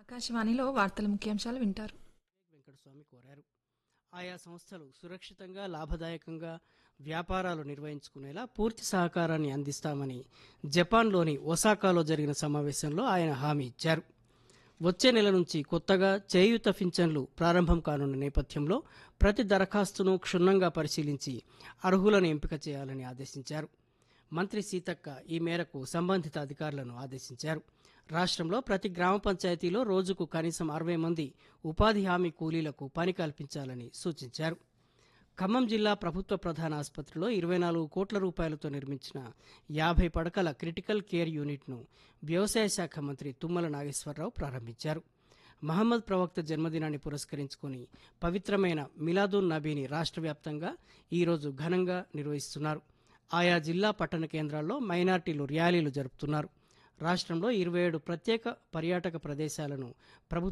ఆకాశవాణిలో వార్తల ముఖ్యాంశాలు వింటారు వెంకటస్వామి కోరారు ఆయా సంస్థలు సురక్షితంగా లాభదాయకంగా వ్యాపారాలు నిర్వహించుకునేలా పూర్తి సహకారాన్ని అందిస్తామని జపాన్లోని ఒసాకాలో జరిగిన సమావేశంలో ఆయన హామీ ఇచ్చారు వచ్చే నెల నుంచి కొత్తగా చేయూత పింఛన్లు ప్రారంభం కానున్న నేపథ్యంలో ప్రతి దరఖాస్తును క్షుణ్ణంగా పరిశీలించి అర్హులను ఎంపిక చేయాలని ఆదేశించారు మంత్రి సీతక్క ఈ మేరకు సంబంధిత అధికారులను ఆదేశించారు రాష్ట్రంలో ప్రతి గ్రామ పంచాయతీలో రోజుకు కనీసం అరవై మంది ఉపాధి హామీ కూలీలకు పని కల్పించాలని సూచించారు ఖమ్మం జిల్లా ప్రభుత్వ ప్రధాన ఆసుపత్రిలో ఇరవై నాలుగు కోట్ల రూపాయలతో నిర్మించిన యాభై పడకల క్రిటికల్ కేర్ యూనిట్ను వ్యవసాయ శాఖ మంత్రి తుమ్మల నాగేశ్వరరావు ప్రారంభించారు మహమ్మద్ ప్రవక్త జన్మదినాన్ని పురస్కరించుకుని పవిత్రమైన మిలాదున్ నబీని రాష్ట్ర వ్యాప్తంగా ఈరోజు ఘనంగా నిర్వహిస్తున్నారు ఆయా జిల్లా పట్టణ కేంద్రాల్లో మైనార్టీలు ర్యాలీలు జరుపుతున్నారు రాష్ట్రంలో ఇరవై ఏడు ప్రత్యేక పర్యాటక ప్రదేశాలను ప్రభుత్వం